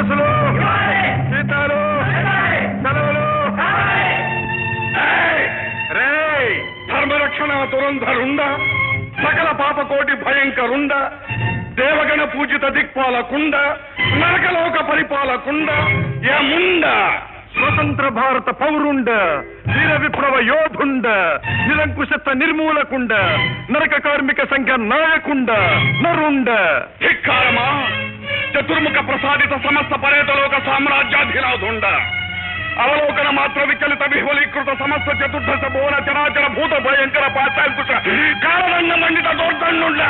బోనసులు జీతాలు సెలవులు రేయ్ ధర్మరక్షణ దురంధరుండ సకల పాపకోటి భయంకరుండ దేవగణ పూజిత దిక్పాలకుండ నరకలోక పరిపాలకుండ యముండ స్వతంత్ర భారత పౌరుండ వీర విప్లవ యోధుండ నిరంకుశత్వ నిర్మూలకుండ నరక కార్మిక సంఘ నాయకుండ నరుండ ధిక్కారమా చతుర్ముఖ ప్రసాదిత సమస్త పర్యటలోక సామ్రాజ్యాధిరాధుండ అవలోకన మాత్ర వికలిత విహ్వలీకృత సమస్త చతుర్దశ భువన చరాచర భూత భయంకర పాశాంకుశ కారణంగ మండిత దోర్దండుండ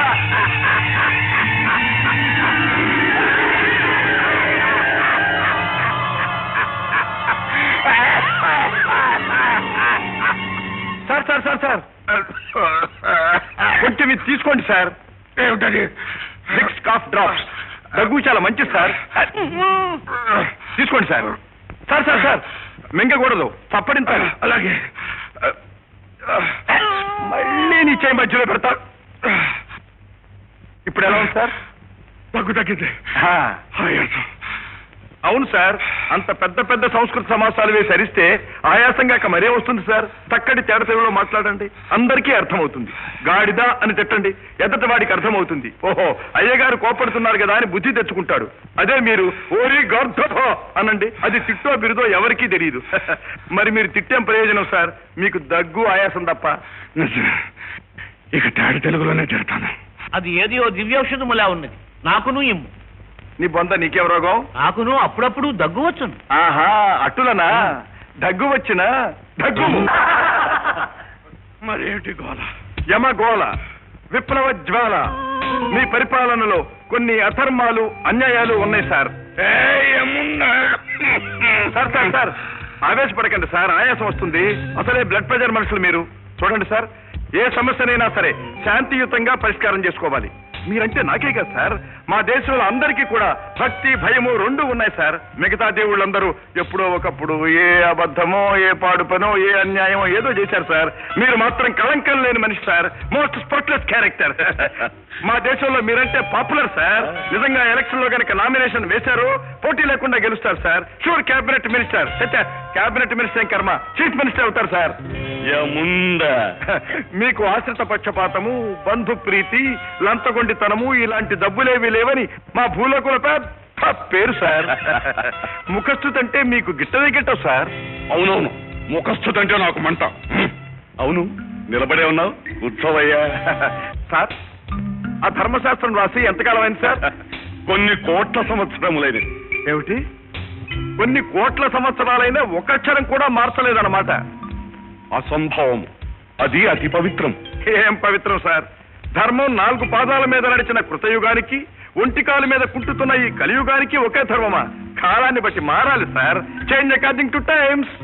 సార్ సార్ సార్ సార్ కొంచెం ఇది తీసుకోండి సార్ ఏమిటది సిక్స్ కాఫ్ డ్రాప్స్ దగ్గు చాలా మంచిది సార్ తీసుకోండి సార్ సార్ సార్ సార్ మింగకూడదు తప్పడించాలి అలాగే మళ్ళీ నీ చేయి మధ్యలో పెడతా ఇప్పుడు ఎలా ఉంది సార్ దగ్గు తగ్గింది అవును సార్ అంత పెద్ద పెద్ద సంస్కృత సమాసాలు వేసి అరిస్తే ఆయాసంగా ఇక మరే వస్తుంది సార్ చక్కటి తేడ తెలుగులో మాట్లాడండి అందరికీ అర్థమవుతుంది గాడిద అని తిట్టండి ఎదట వాడికి అర్థమవుతుంది ఓహో అయ్యగారు కోపడుతున్నారు కదా అని బుద్ధి తెచ్చుకుంటాడు అదే మీరు ఓరి గర్ధభో అనండి అది తిట్టో బిరుదో ఎవరికీ తెలియదు మరి మీరు తిట్టేం ప్రయోజనం సార్ మీకు దగ్గు ఆయాసం తప్ప ఇక తేడ తెలుగులోనే తిడతాను అది ఏదియో దివ్యౌషధములా ఉన్నది నాకును ఇమ్ము నీ బొంద నీకేం రోగం నాకును అప్పుడప్పుడు దగ్గు వచ్చును ఆహా అట్టులనా దగ్గు వచ్చిన దగ్గు మరేమిటి గోల యమ గోల విప్లవ జ్వాల మీ పరిపాలనలో కొన్ని అధర్మాలు అన్యాయాలు ఉన్నాయి సార్ సార్ సార్ సార్ ఆవేశపడకండి సార్ ఆయాసం వస్తుంది అసలే బ్లడ్ ప్రెషర్ మనుషులు మీరు చూడండి సార్ ఏ సమస్యనైనా సరే శాంతియుతంగా పరిష్కారం చేసుకోవాలి మీరంటే నాకే కదా సార్ మా దేశంలో అందరికీ కూడా భక్తి భయము రెండు ఉన్నాయి సార్ మిగతా దేవుళ్ళందరూ ఎప్పుడో ఒకప్పుడు ఏ అబద్ధమో ఏ పాడు పనో ఏ అన్యాయమో ఏదో చేశారు సార్ మీరు మాత్రం కళంకం లేని మనిషి సార్ మోస్ట్ స్పాట్లెస్ క్యారెక్టర్ మా దేశంలో మీరంటే పాపులర్ సార్ నిజంగా ఎలక్షన్ లో కనుక నామినేషన్ వేశారు పోటీ లేకుండా గెలుస్తారు sir sure cabinet minister cabinet minister ఏం కర్మ చీఫ్ మినిస్టర్ అవుతారు సార్ యముంద మీకు ఆశ్రిత పక్షపాతము బంధు ప్రీతి లంతగొండితనము ఇలాంటి డబ్బులేవి లేవని మా భూలోకుల పెద్ద పేరు సార్ ముఖస్థుతి అంటే మీకు గిట్టదే గిట్టవు సార్ అవునవును ముఖస్థుతి అంటే నాకు మంట అవును నిలబడే ఉన్నావు కూర్చోవయ్యా సార్ ఆ ధర్మశాస్త్రం రాసి ఎంతకాలం అయింది సార్ కొన్ని కోట్ల సంవత్సరములైనది ఏమిటి కొన్ని కోట్ల సంవత్సరాలైనా ఒక అక్షరం కూడా మార్చలేదన్నమాట అసంభవం అది అతి పవిత్రం ఏం పవిత్రం సార్ ధర్మం నాలుగు పాదాల మీద నడిచిన కృతయుగానికి ఒంటికాలు మీద కుంటుతున్న ఈ కలియుగానికి ఒకే ధర్మమా కాలాన్ని బట్టి మారాలి sir change according to times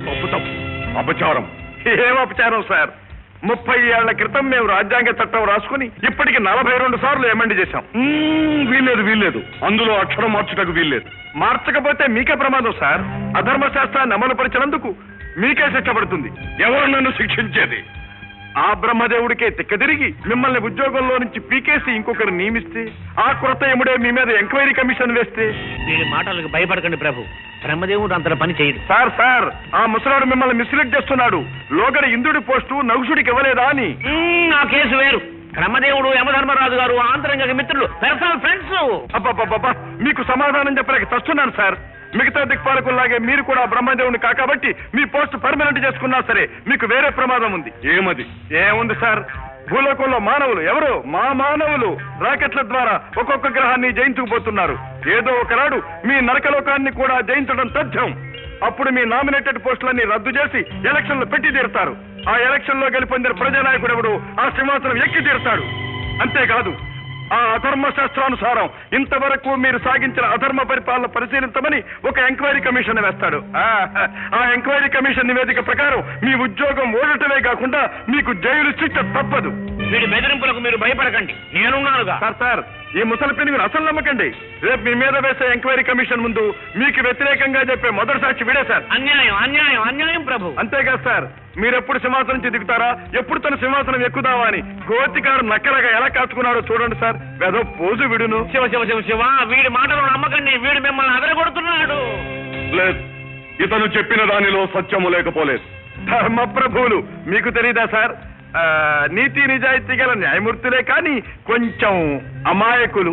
అపచారం ఏం అపచారం సార్ ముప్పై ఏళ్ల క్రితం మేము రాజ్యాంగ చట్టం రాసుకుని ఇప్పటికి నలభై రెండు సార్లు ఎమండి చేశాం వీల్లేదు వీల్లేదు అందులో అక్షరం మార్చుటకు వీల్లేదు మార్చకపోతే మీకే ప్రమాదం సార్ అధర్మ శాస్త్రాన్ని అమలుపరిచినందుకు మీకే శిక్ష పడుతుంది ఎవరు నన్ను శిక్షించేది ఆ బ్రహ్మదేవుడికే తిక్కదిరిగి మిమ్మల్ని ఉద్యోగంలో నుంచి పీకేసి ఇంకొకరు నియమిస్తే ఆ కృత ఎముడే మీ మీద ఎంక్వైరీ కమిషన్ వేస్తే వీడి మాటలకు భయపడకండి ప్రభు బ్రహ్మదేవుడు అంతట పని చేయడు సార్ సార్ ఆ ముసలాడు మిమ్మల్ని మిస్లీడ్ చేస్తున్నాడు లోగడ ఇంద్రుడి పోస్టు నగుసుడికి ఇవ్వలేదా అని మ్మ్, ఆ కేసు వేరు బ్రహ్మదేవుడు యమధర్మరాజు గారు ఆంతరంగ మిత్రులు పర్సనల్ ఫ్రెండ్స్ అబ్బబ్బబ్బబ్బా మీకు సమాధానం చెప్పలేక తస్తున్నాను సార్ మిగతా దిక్పాలకుల్లాగే మీరు కూడా బ్రహ్మదేవుని కాకబట్టి మీ పోస్ట్ పర్మనెంట్ చేసుకున్నా సరే మీకు వేరే ప్రమాదం ఉంది ఏమది ఏముంది సార్ భూలోకంలో మానవులు ఎవరు మా మానవులు రాకెట్ల ద్వారా ఒక్కొక్క గ్రహాన్ని జయించుకుపోతున్నారు ఏదో ఒకనాడు మీ నరకలోకాన్ని కూడా జయించడం తథ్యం అప్పుడు మీ నామినేటెడ్ పోస్టులన్నీ రద్దు చేసి ఎలక్షన్లు పెట్టి తీరుతారు ఆ ఎలక్షన్ లో గెలుపొందిన ప్రజానాయకుడు ఎవడు ఆ సింహాసనం ఎక్కి తీరుతాడు అంతేకాదు ఆ అధర్మ శాస్త్రానుసారం ఇంతవరకు మీరు సాగించిన అధర్మ పరిపాలన పరిశీలించమని ఒక ఎంక్వైరీ కమిషన్ వేస్తాడు ఆ, ఆ ఎంక్వైరీ కమిషన్ నివేదిక ప్రకారం మీ ఉద్యోగం ఓడటమే కాకుండా మీకు జైలు శిక్ష తప్పదు వీడి బెదిరింపులకు మీరు భయపడకండి నేనున్నానుగా సార్ సార్ ఈ ముసలి పిని మీరు అసలు నమ్మకండి రేపు మీ మీద వేసే ఎంక్వైరీ కమిషన్ ముందు మీకు వ్యతిరేకంగా చెప్పే మొదటి సాక్షి వీడే సార్ అన్యాయం అన్యాయం అన్యాయం ప్రభు అంతేకాదు సార్ మీరు ఎప్పుడు సింహాసనం నుంచి దిగుతారా ఎప్పుడు తన సింహాసనం ఎక్కుదావా అని గోతికారు నక్కలగా ఎలా కాచుకున్నాడో చూడండి సార్ ఏదో పోజు విడును శివ శివ శివ శివ వీడి మాటలు నమ్మకండి చెప్పండి వీడు మిమ్మల్ని అదరగొడుతున్నాడు లేదు ఇతను చెప్పిన దానిలో సత్యము లేకపోలేదు ధర్మప్రభువులు మీకు తెలీదా సార్ ఆ, నీతి నిజాయితీ గల న్యాయమూర్తులే కానీ కొంచెం అమాయకులు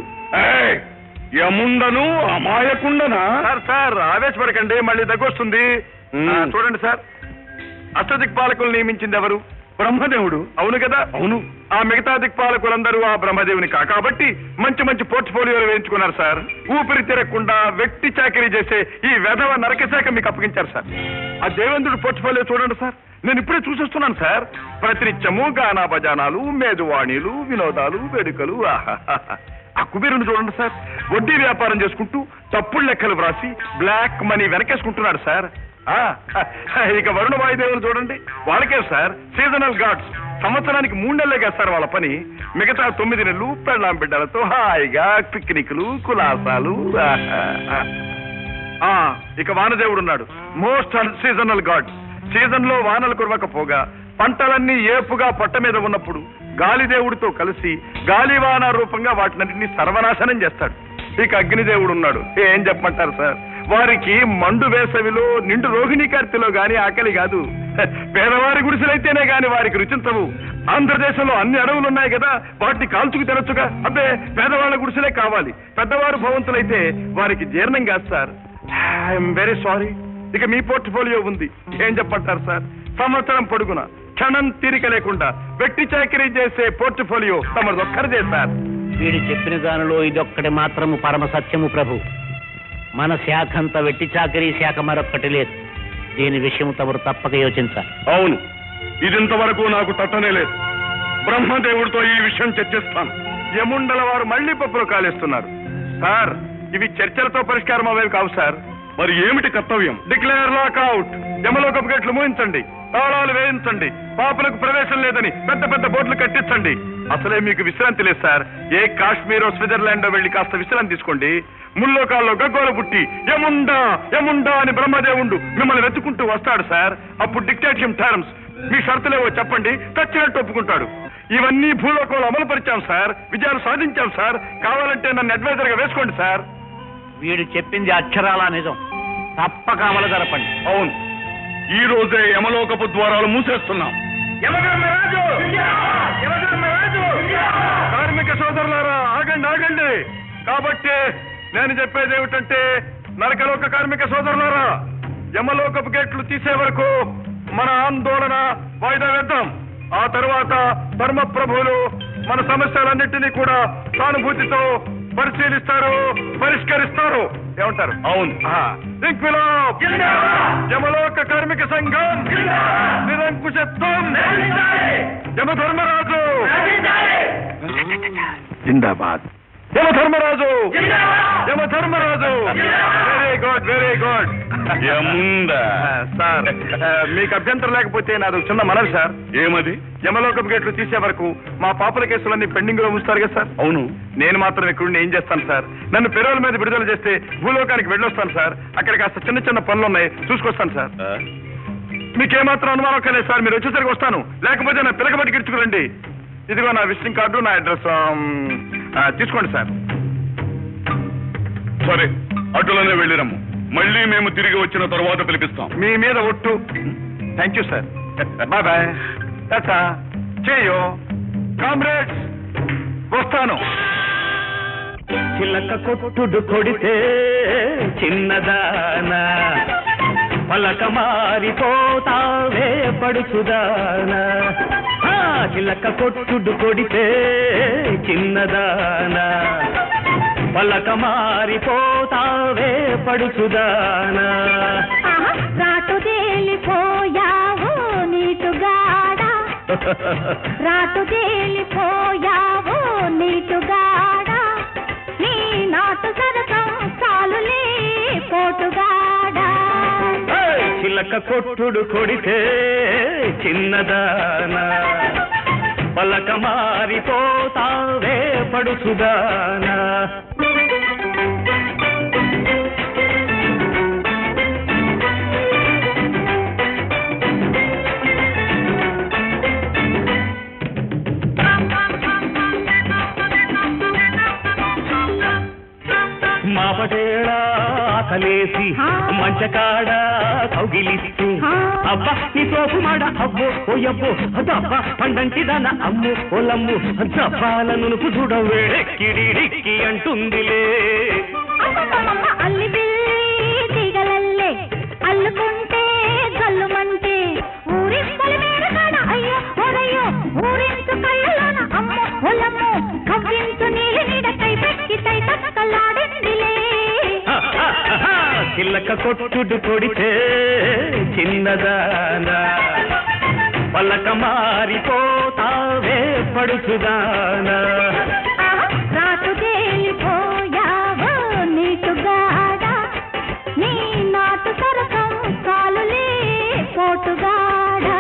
యముండను అమాయకుండనా సార్ సార్ ఆవేశపడకండి మళ్ళీ దగ్గొస్తుంది ఆ, చూడండి సార్ అష్టదిక్పాలకులు నియమించింది ఎవరు బ్రహ్మదేవుడు అవును కదా అవును ఆ మిగతా దిక్పాలకులందరూ ఆ బ్రహ్మదేవుని కా కాబట్టి మంచి మంచి పోర్ట్ఫోలియోలు వేయించుకున్నారు సార్ ఊపిరి తిరగకుండా వెట్టి చాకరీ చేసే ఈ వెధవ నరకశాఖ మీకు అప్పగించారు సార్ ఆ దేవేంద్రుడు పోర్ట్ఫోలియో చూడండి సార్ నేను ఇప్పుడే చూసేస్తున్నాను సార్ ప్రతినిత్యము గానా భజానాలు మేజువాణిలు వినోదాలు వేడుకలు ఆహాహాహా. ఆ కుబేరుని చూడండి సార్ వడ్డీ వ్యాపారం చేసుకుంటూ తప్పుడు లెక్కలు వ్రాసి బ్లాక్ మనీ వెనకేసుకుంటున్నాడు సార్ ఆ, ఇక వరుణ వాయుదేవులు చూడండి వాళ్ళకే సార్ సీజనల్ గాడ్స్ సంవత్సరానికి మూడు నెలలే కదా సార్ వాళ్ళ పని మిగతా తొమ్మిది నెలలు పెళ్ళాం బిడ్డలతో హాయిగా పిక్నిక్లు కులాసాలు ఆహా. ఆ ఇక వానదేవుడు ఉన్నాడు మోస్ట్ సీజనల్ గాడ్ సీజన్ లో వానలు కురవకపోగా పంటలన్నీ ఏపుగా పొట్ట మీద ఉన్నప్పుడు గాలిదేవుడితో కలిసి గాలివాన రూపంగా వాటినన్నింటినీ సర్వనాశనం చేస్తాడు ఇక అగ్నిదేవుడు ఉన్నాడు ఏం చెప్పమంటారు సార్ వారికి మండు వేసవిలో నిండు రోహిణీ కార్తెలో గాని ఆకలి కాదు హ, పేదవారి గుడిసెలైతేనే గాని వారికి రుచించవు ఆంధ్రదేశంలో అన్ని అడవులు ఉన్నాయి కదా వాటిని కాల్చుకు తినొచ్చుగా అబ్బే పేదవాళ్ళ గుడిసెలే కావాలి పెద్దవారు భవంతులైతే వారికి జీర్ణం కాదు సార్ ఐఎమ్ వెరీ సారీ ఇక మీ పోర్ట్ఫోలియో ఉంది ఏం చెప్పంటారు సార్ సంవత్సరం పొడుగున క్షణం తీరిక లేకుండా వెట్టి చాకరీ చేసే పోర్ట్ఫోలియో తమది ఒక్కరిదే సార్ వీడు చెప్పిన దానిలో ఇదొక్కటి మాత్రము పరమ సత్యము ప్రభు మన శాఖ అంతా వెట్టి చాకరీ శాఖ మరొక్కటి లేదు దీని విషయం తమరు తప్పక యోచించాలి అవును ఇదింతవరకు నాకు తట్టనే లేదు బ్రహ్మదేవుడితో ఈ విషయం చర్చిస్తాను యముండల వారు మళ్లీ పప్పులు కాలేస్తున్నారు సార్ ఇవి చర్చలతో పరిష్కారం అవేవి కావు సార్ మరి ఏమిటి కర్తవ్యం డిక్లేర్ లాక్ అవుట్ యమలోకపు గేట్లు మూయించండి తాళాలు వేయించండి పాపలకు ప్రవేశం లేదని పెద్ద పెద్ద బోర్డులు కట్టించండి అసలే మీకు విశ్రాంతి లేదు సార్ ఏ కాశ్మీరో స్విట్జర్లాండో వెళ్లి కాస్త విశ్రాంతి తీసుకోండి ముల్లోకాల్లో గగ్గోల పుట్టి యముండా యముండా అని బ్రహ్మదేవుండు మిమ్మల్ని వెతుకుంటూ వస్తాడు సార్ అప్పుడు డిక్టేషన్ టర్మ్స్ మీ షరతులేవో చెప్పండి చచ్చినట్టు ఒప్పుకుంటాడు ఇవన్నీ భూలోకంలో అమలు పరిచాం సార్ విజయాలు సాధించాం సార్ కావాలంటే నన్ను అడ్వైజర్ గా వేసుకోండి సార్ వీడు చెప్పింది అక్షరాల నిజం తప్పక అమలు జరపండి అవును ఈ రోజే యమలోకపు ద్వారాలు మూసేస్తున్నాం కార్మిక సోదరులారా ఆగండి ఆగండి కాబట్టి నేను చెప్పేది ఏమిటంటే నరకలోక కార్మిక సోదరులారా యమలోకపు గేట్లు తీసే వరకు మన ఆందోళన వాయిదా వేద్దాం ఆ తరువాత ధర్మ ప్రభువులు మన సమస్యలన్నింటినీ కూడా సానుభూతితో పరిశీలిస్తారు పరిష్కరిస్తారు ఏమంటారు అవును ఇంక్విలాబ్ యమలోక కార్మిక సంఘం నిరంకుశత్వం యమధర్మరాజు జిందాబాద్ Yamadharmaraju Yamadharmaraju very good very good sir ఆ, మీకు అభ్యంతరం లేకపోతే నాది ఒక చిన్న మనవి సార్ ఏమది యమలోకపు గేట్లు తీసే వరకు మా పాపల కేసులన్నీ పెండింగ్ లో ఉంచుతారు కదా సార్ అవును నేను మాత్రం ఇక్కడ ఏం చేస్తాను సార్ నన్ను పెరోల మీద విడుదల చేస్తే భూలోకానికి వెళ్ళొస్తాను సార్ అక్కడ కాస్త చిన్న చిన్న పనులు ఉన్నాయి చూసుకొస్తాను సార్ మీకేమాత్రం అనుమానం కలేదు సార్ మీరు వచ్చేసరికి వస్తాను లేకపోతే నా పిలకబట్టి గిడుచుకురండి ఇదిగో నా విజిటింగ్ కార్డు నా అడ్రస్ తీసుకోండి సార్ సరే అటులోనే వెళ్ళిరమ్ము మళ్ళీ మేము తిరిగి వచ్చిన తరువాత పిలిపిస్తాం మీ మీద ఒట్టు thank you sir bye bye tata చేయో కామ్రేడ్స్ వస్తాను చిలక కొట్టుడు కొడితే చిన్నదానా పలక మారిపోతావే పడుచుదానా ఆ, చిలక కొట్టుడు కొడితే చిన్నదానా పలక మారిపోతావే పడుచుదానా ఆహా, రాటు తేలిపోయావు నీటుగాడ రాటు తేలిపోయావు నీటుగాడ నీ నాటు సరసం చాలులే పోటుగాడ ఏయ్! చిలక కొట్టుడు కొడితే చిన్నదానా పలక మారిపోతావే పడుచుదానా మా పటేళ ఆకలేసి ఆ. మంచకాడ కౌగిలిస్తే ఆ. అబ్బా నీ సోపు మాడ అబ్బో ఓయబ్బో దబ్బ పండంటి దన అమ్ము ఓలమ్ము దబ్బాల నునుపు చూడ వేడెక్కిడిడిక్కి అంటుందిలే అమ్మమ్మమ్మ అల్లి బిల్లి తీగలల్లే అల్లుకుంటే గల్లుమంటే ఊరి పొలిమేర కాడ అయ్యో ఓరయ్యో ఊరించు కళ్ళలోన అమ్మో ఒలమ్మో కవ్వించు నీలి నీడ కై పెట్టి తై తక్కలాడిందిలే చిల్లక కొట్టుడు కొడితే చిన్నదానా పలక మారిపోతావే పడుచుదానా ఆహా, రాటు తేలిపోయావో నీటుగాడా నీ నాటు సరసం కాలులే పోటుగాడా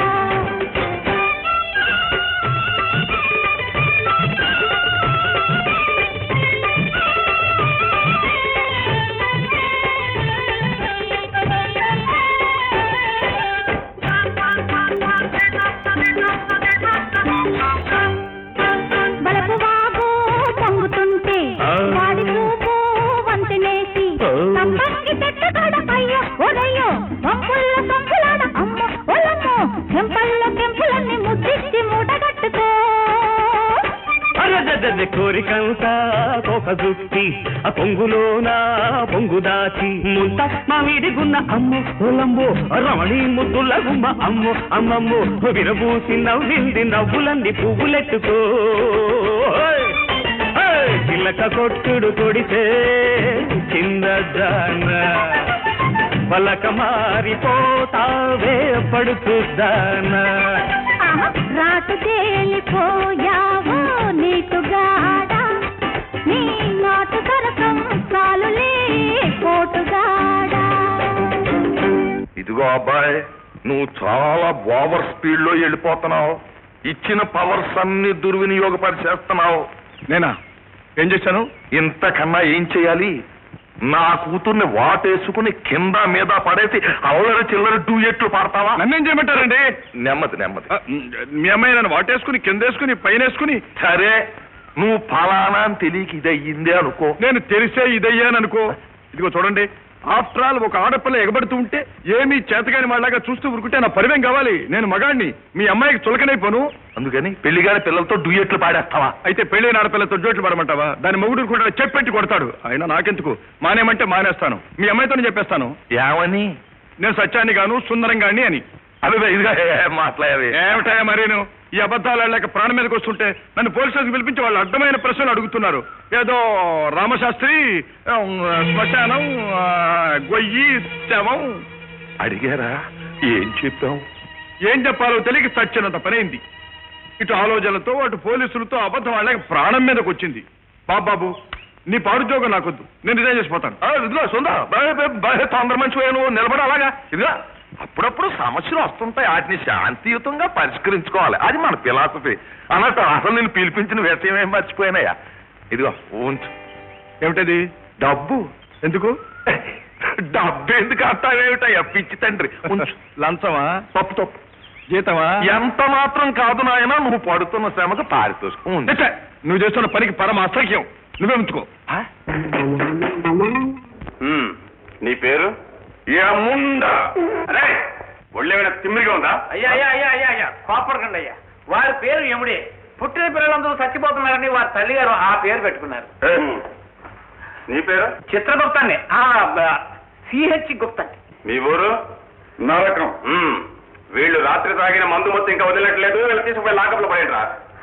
బలపు వాగు పొంగుతుంటే ఆ. వాడి చూపు వంతెనేసి ఓ. సంపంగి చెట్టుగాడ అయ్యో ఒరయ్యో వంపుల్లో సంపులాడ అమ్మ ఒలమ్మో చెంపల్లో కెంపులన్నీ ముద్దిచ్చి మూటగట్టుకో అరదద కోరికంతా కోక జుట్టి ఆ పొంగులోన పొంగు దాచి ముంత మామిడి గున్న అమ్ము ఒలంబో రమణి ముద్దుల గుమ్మ అమ్ము అమ్మమ్మో విరబూసి నవ్వింది నవ్వులంది పువ్వులెట్టుకో ఓయ్! ఓయ్! చిలక కొట్టుడు కొడితే చిన్నదాన పలక మారిపోతావే పడుతుదానా ఆహా, రాటు తేలిపోయావో నీటుగాడా నీ నాటు సరసం కాలులే పోటుగాడా ఇదిగో అబ్బాయి నువ్వు చాలా ఓవర్ స్పీడ్ లో వెళ్ళిపోతున్నావు ఇచ్చిన పవర్స్ అన్ని దుర్వినియోగపరిచేస్తున్నావు నేనా ఏం చేశాను ఇంతకన్నా ఏం చేయాలి నా కూతుర్ని వాటేసుకుని కింద మీద పడేసి అల్లరి చిల్లరి టూ ఎట్లు పాడతావా నన్నేం చేయమంటారండి నెమ్మది నెమ్మది ఆ, మీ అమ్మాయి నన్ను వాటేసుకుని కిందేసుకుని పైన వేసుకుని సరే నువ్వు ఫలానా అని తెలియక ఇది అయ్యిందే అనుకో నేను తెలిసే ఇదయ్యాననుకో ఇదిగో చూడండి ఆఫ్టర్ ఆల్ ఒక ఆడపిల్ల ఎగబడుతూ ఉంటే ఏమీ చేతగాని వాళ్ళగా చూస్తూ ఊరుకుంటే నా పరివేం కావాలి నేను మగాడిని మీ అమ్మాయికి చులకనైపోను అందుకని పెళ్లిగాని పిల్లలతో డ్యూయెట్లు పాడేస్తావా అయితే పెళ్ళైన ఆడపిల్లతో జోట్లు పడమంటావా దాని మొగుడు కూడా చెప్పెట్టి కొడతాడు అయినా నాకెందుకు మానేమంటే మానేస్తాను మీ అమ్మాయితో చెప్పేస్తాను ఏమని నేను సత్యాన్ని గాను సుందరం గాని అని అదే ఇదిగా మాట్లాడేవి ఏమిటాయా మరీను ఈ అబద్ధాలు ఆడలేక ప్రాణం మీదకి వస్తుంటే నన్ను పోలీస్ స్టేషన్ పిలిపించి వాళ్ళు అడ్డమైన ప్రశ్నలు అడుగుతున్నారు ఏదో రామశాస్త్రి ఆ, శ్మశానం ఆ, గొయ్యి శవం అడిగారా ఏం చెప్పాం ఏం చెప్పాలో తెలియక చచ్చినంత పనైంది ఇటు ఆలోచనలతో అటు పోలీసులతో అబద్ధం ఆడలేక ప్రాణం మీదకి వచ్చింది బాబాబు నీ పాడుజోగం నాకొద్దు నేను రిజైన్ చేసిపోతాను ఆ, ఇదిగో సుందా బాగా తొందర మంచి నువ్వు నిలబడి అలాగా ఇదిగా అప్పుడప్పుడు సమస్యలు వస్తుంటాయి వాటిని శాంతియుతంగా పరిష్కరించుకోవాలి అది మన ఫిలాసఫీ అన్నట్టు అసలు నేను పిలిపించిన విషయం ఏం మర్చిపోయినాయా ఇదిగో ఉంచు ఏమిటది డబ్బు ఎందుకు డబ్బు ఎందుకు అంటావేమిటయ్యా పిచ్చి తండ్రి ఉంచు లంచమా తప్పు తప్పు జీతమా ఎంత మాత్రం కాదు నాయన నువ్వు పడుతున్న శ్రమకు పారితోషికం ఉంది ఛే, నువ్వు చేస్తున్న పనికి పరమ అసహ్యం నువ్వే ఉంచుకో ఆ? నీ పేరు ఏముందా అరే ఒళ్ళేమైనా తిమ్మిరిగా ఉందా అయ్యా అయ్యా అయ్యా అయ్యా అయ్యా కోపడకండి అయ్యా వారి పేరు యముడే పుట్టిన పిల్లలందరూ చచ్చిపోతున్నారని వారి తల్లిగారు ఆ పేరు పెట్టుకున్నారు ఏ, నీ పేరు చిత్రగుప్త అండి సిహెచ్ గుప్త అండి మీ ఊరు నరకం మ్మ్. వీళ్ళు రాత్రి తాగిన మందు మొత్తం ఇంకా వదిలట్లేదు వీళ్ళు తీసుకుపోయి లాకప్లో పడేట్రా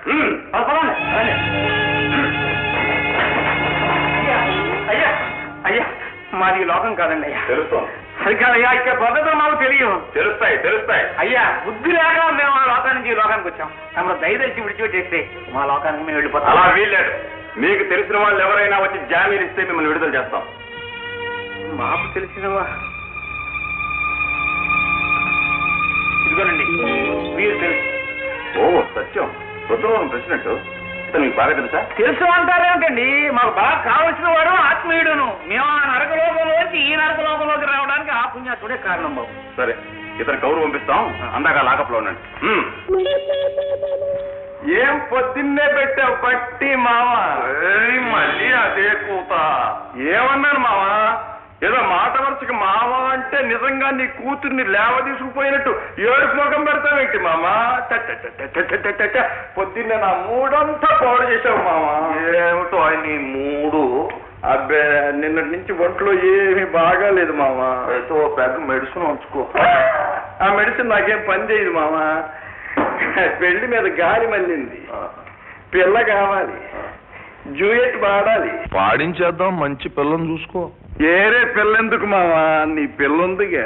అయ్యా అయ్యా మాది ఈ లోకం కాదండి అయ్యా తెలుస్తాం అది కాదయ్యా ఇక్కడ పద్ధతులు మాకు తెలియదు తెలుస్తాయి తెలుస్తాయి అయ్యా బుద్ధి లేక మేము ఆ లోకానికి నుంచి ఈ లోకానికి వచ్చాం తమరు దయదలిచి విడిచిపెట్టేస్తే మా లోకానికి మేము వెళ్ళిపోతాం అలా వీల్లేదు మీకు తెలిసిన వాళ్ళు ఎవరైనా వచ్చి జామీన్ ఇస్తే మిమ్మల్ని విడుదల చేస్తాం మాకు తెలిసినవా ఇదిగోనండి మీరు తెలుసు ఓ సత్యం రుద్రవరం ప్రెసిడెంట్ ఇతను మీకు బాగా తెలుసా తెలుసు అంటారేమిటండి మాకు బాగా కావలసిన వాడు ఆత్మీయుడును మేము ఆ నరకలోకంలోంచి ఈ నరకలోకంలోకి రావడానికి ఆ పుణ్యాత్ముడే కారణం బాబు సరే ఇతను కౌరు పంపిస్తాం అందాక లాకప్లో ఉండండి మ్మ్. ఏం పొద్దున్నే పెట్టావు పట్టి మామ మళ్ళీ అదే కూత ఏమన్నాను మామ ఏదో మాట వరుసకి మామ అంటే నిజంగా నీ కూతుర్ని లేవ తీసుకుపోయినట్టు ఏడుపు ముఖం పెడతావేంటి మామ ట ట ట ట ట ట ట ట. పొద్దున్నే నా మూడంతా పాడు చేసావు మామ ఏమిటో నీ మూడు అబ్బే నిన్నటి నుంచి ఒంట్లో ఏమీ బాగాలేదు మామ అయితే ఓ పెద్ద మెడిసిన్ ఉంచుకో ఆ మెడిసిన్ నాకేం పని చేయదు మామ పెళ్లి మీద గాలి మళ్ళింది పిల్ల కావాలి జూయట్ పాడాలి పాడించేద్దాం మంచి పిల్లని చూసుకో ఏరే పిల్లెందుకు మావా నీ పిల్లుందిగా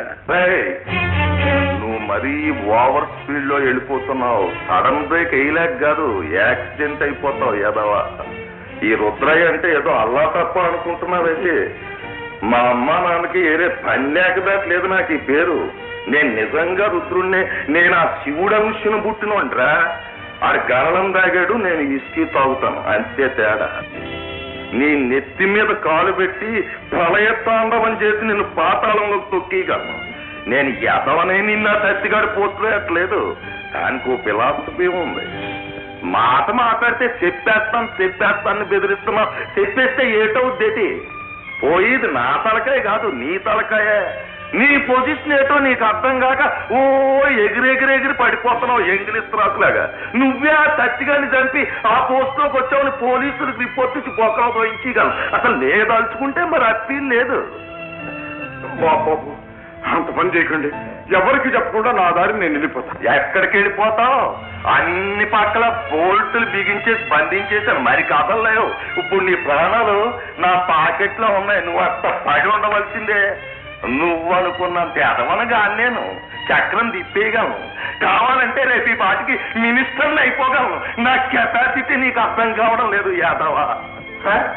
నువ్వు మరీ ఓవర్ స్పీడ్ లో వెళ్ళిపోతున్నావు సడన్ బ్రేక్ వేయలేక కాదు యాక్సిడెంట్ అయిపోతావు ఏదవా ఈ రుద్రయ్య అంటే ఏదో అల్లా తప్ప అనుకుంటున్నావైతే మా అమ్మ నాన్నకి ఏరే పని లేకలేదు నాకు ఈ పేరు నేను నిజంగా రుద్రుణ్ణి నేను ఆ శివుడు అంశను పుట్టినోంట్రా ఆడు గరళం తాగాడు నేను ఇసుకి తాగుతాను అంతే తేడా నీ నెత్తి మీద కాలు పెట్టి ప్రళయతాండవం చేసి నిన్ను పాతాళంలోకి తొక్కిగలను నేను ఎదవనే నిన్న తత్తిగాడు పోట్లేట్లేదు దానికి ఓ ఫిలాసఫీ ఉంది మాట మాట్లాడితే చెప్పేస్తాను చెప్పేస్తాను బెదిరిస్తున్నావు చెప్పేస్తే ఏటవుద్దేటి పోయేది నా తలకాయ కాదు నీ తలకాయే నీ పొజిషన్ ఏటో నీకు అర్థం కాక ఓ ఎగిరెగిరెగిరి పడిపోతున్నావు ఎంగిలిస్త్రాకులాగా నువ్వే ఆ తచ్చిగాని చంపి ఆ పోస్టులోకి వచ్చావని పోలీసులకు రిపోర్ట్ ఇచ్చి బొక్కలు పోయించగలను అసలు లేదలుచుకుంటే మరి అప్పీల్ లేదు బాబు అంత పని చేయకండి ఎవరికి చెప్పకుండా నా దారి నేను వెళ్ళిపోతా ఎక్కడికి వెళ్ళిపోతావు అన్ని పక్కల బోల్టులు బిగించేసి బంధించేసాను మరి కదలలేవు ఇప్పుడు నీ ప్రాణాలు నా పాకెట్లో ఉన్నాయి నువ్వు అంత పడి ఉండవలసిందే నువ్వు అనుకున్నంత ఎదవనగా నేను చక్రం తిప్పేయగలను కావాలంటే రేపు ఈ పాటికి మినిస్టర్లు అయిపోగలను నా కెపాసిటీ నీకు అర్థం కావడం లేదు యాదవా సార్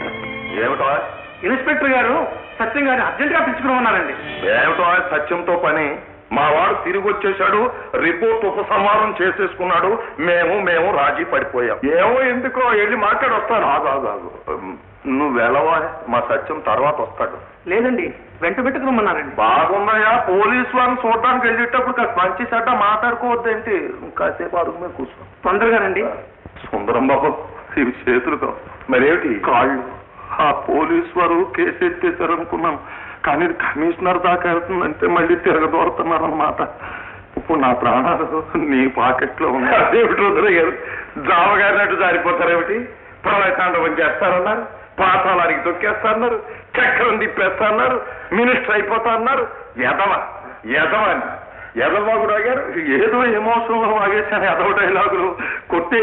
ఏమిటో ఇన్స్పెక్టర్ గారు సత్యం గారిని అర్జెంట్ గా పిలుచుకున్నారండి ఏమిటో సత్యంతో పని మా వాడు తిరిగి వచ్చేశాడు రిపోర్ట్ ఉపసంహారం చేసేసుకున్నాడు మేము మేము రాజీ పడిపోయాం ఏమో ఎందుకో వెళ్ళి మాట్లాడి వస్తాను ఆగు, ఆగు, ఆగు. నువ్వు వెళ్ళవా మా సత్యం తర్వాత వస్తాడు లేదండి వెంట పెట్టుకురమ్మన్నారండి బాగున్నాయా పోలీసు వారిని చూడడానికి వెళ్ళేటప్పుడు కాస్త మంచి చెడ్డ మాట్లాడుకోవద్దేంటి కాసేపు అడుగు మీద కూర్చో తొందరగానండి సుందరం బాబు ఇవి చేతులు కావు మరేమిటి కాళ్ళు ఆ పోలీసు వారు కేసు ఎత్తేసారు అనుకున్నాం కానీ ఇది కమిషనర్ దాకా వెళ్తుందంటే మళ్ళీ తిరగదోరుతున్నారు అనమాట ఇప్పుడు నా ప్రాణాలు నీ పాకెట్లో ఉన్నాయి అదేమిటి రుద్రయ్య గారు జావగారినట్టు జారిపోతారేమిటి ప్రళయతాండవం చేస్తారన్నారు పాతాళానికి తొక్కేస్తారన్నారు చక్రం తిప్పేస్తారన్నారు మినిస్టర్ అయిపోతా అన్నారు ఎదవ ఎదవ అని ఎదవబాబు గారు ఏదో ఎమోషన్లో వాగేశాను ఎదవ డైలాగులు కొట్టి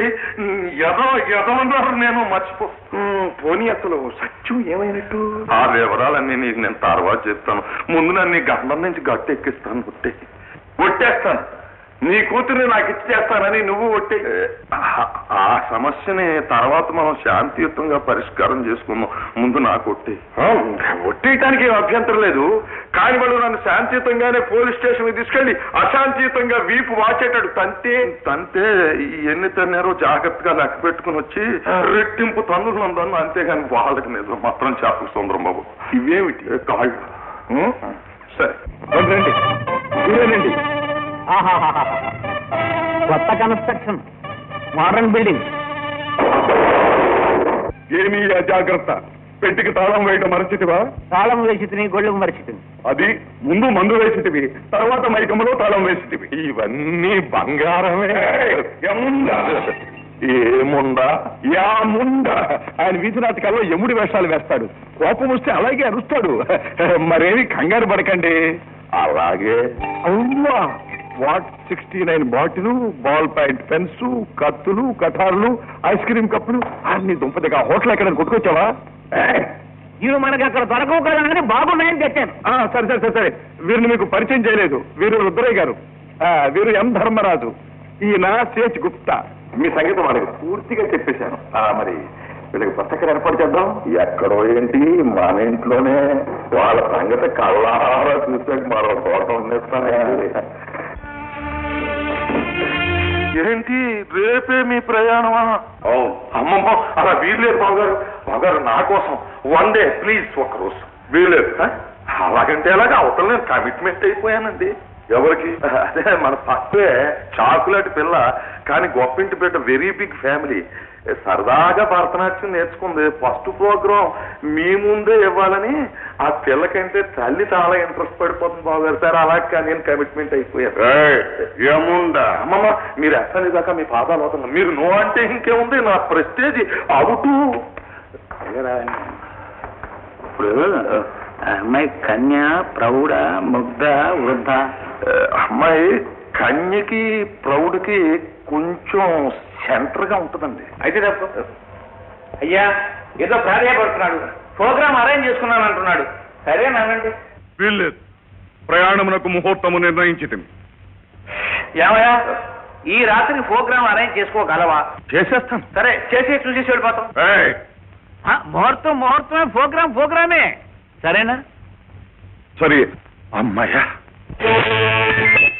ఎదవ ఎదవన్నారు నేను మర్చిపో ఉమ్, పోనీ అసలు సత్యం ఏమైనట్టు ఆ వివరాలన్నీ నీకు నేను తర్వాత చెప్తాను ముందు నన్ను నీ గండం నుంచి గట్టు ఎక్కిస్తాను కొట్టే ఒట్టేస్తాను నీ కూతుర్ని నాకు ఇచ్చేస్తానని నువ్వు ఒట్టే ఆ- ఆ సమస్యని తర్వాత మనం శాంతియుతంగా పరిష్కారం చేసుకుందాం ముందు నాకు కొట్టి ఒట్టేయటానికి ఏం అభ్యంతరం లేదు కానీ వాళ్ళు నన్ను శాంతియుతంగానే పోలీస్ స్టేషన్ తీసుకెళ్లి అశాంతియుతంగా వీపు వాచేటట్టు తంతే తంతే ఎన్ని తన్నారో జాగ్రత్తగా లెక్క పెట్టుకుని వచ్చి రెట్టింపు తన్నులు నందను అంతేగాని వాళ్ళకి నిజం మాత్రం చేపలు సుందరం బాబు ఇవేమిటి కాళ్ళు ఉం? సరే రండి ఇదేనండి ఆహాహాహా. కొత్త కన్స్ట్రక్షన్ మోడర్న్ బిల్డింగ్ ఏమీ జాగ్రత్త పెట్టికి తాళం వేయటం మరచితివా తాళం వేసి గొళ్ళు మరిచితుంది అది ముందు మందు వేసిటివి తర్వాత మైకంలో తాళం వేసిటివి ఇవన్నీ బంగారమే ఏముందా ఏముందా యా ముందా ఆయన వీధి నాటకాల్లో యముడి వేషాలు వేస్తాడు కోపం వస్తే అలాగే అరుస్తాడు మరేమి కంగారు పడకండి అలాగే అవునా what sixty nine bottle ball point pens కత్తులు కటార్లు ఐస్ క్రీమ్ కప్పులు అన్ని దుంపదిగా హోటల్ ఎక్కడ కొట్టుకొచ్చావా ఏయ్! ఇవి మనకి అక్కడ దొరకవు కదా అని బాగున్నాయని తెచ్చాను ఆ, సరే సరే సరే సరే వీరిని మీకు పరిచయం చేయలేదు వీరు రుద్రయ్య గారు ఆ, వీరు ఎం ధర్మరాజు ఈయన సేచ్ గుప్తా మీ సంగీతం వాళ్ళకి పూర్తిగా చెప్పేశాను ఆ, మరి వీళ్ళకి పుస్తకాలు ఏర్పాటు చేద్దాం ఎక్కడో ఏంటి మన ఇంట్లోనే వాళ్ళ సంగతి కళ్ళారా చూసాక మరో తోట ఉండేస్తానండి ఏంటి రేపే మీ ప్రయాణమా అవును అమ్మమ్మ అలా వీల్లేదు బావగారు బావగారు నా కోసం వన్ డే ప్లీజ్ ఒక రోజు వీలేదు ఆ? అలాగంటే అలాగా అవతల నేను కమిట్మెంట్ అయిపోయానండి ఎవరికి అదే మన పక్కే చాకులాంటి పిల్ల కానీ గొప్పింటి బిడ్డ వెరీ బిగ్ ఫ్యామిలీ సరదాగా భరతనాట్యం నేర్చుకుంది ఫస్ట్ ప్రోగ్రాం మీ ముందే ఇవ్వాలని ఆ పిల్లకంటే తల్లి చాలా ఇంట్రెస్ట్ పడిపోతుంది బాగారు సార్ అలా కానీ నేను కమిట్మెంట్ అయిపోయాను ఏముందా అమ్మమ్మ మీరు ఎక్కడి దాకా మీ పాదాలు అవుతున్నా మీరు నో అంటే ఇంకేముంది నా ప్రెస్టేజ్ అవుతూ ఇప్పుడు అమ్మాయి కన్య ప్రౌఢ ముగ్ధ వృద్ధ అమ్మాయి కన్యకి ప్రౌడ్కి కొంచెం సెంటర్ గా ఉంటుందండి అయితే తప్పు అయ్యా ఏదో ప్రాధాయపడుతున్నాడు ప్రోగ్రామ్ అరేంజ్ చేసుకున్నాను అంటున్నాడు సరేనానండి వీల్లేదు ప్రయాణమునకు ముహూర్తము నిర్ణయించితిమి ఏమయ్యా ఈ రాత్రి ప్రోగ్రామ్ అరేంజ్ చేసుకోగలవా చేసేస్తాను సరే చేసి చూసేసి వెళ్ళిపోతాం ఏయ్, ఆ, ముహూర్తం ముహూర్తమే ప్రోగ్రామ్ ప్రోగ్రామే సరేనా సరే అమ్మాయ్యా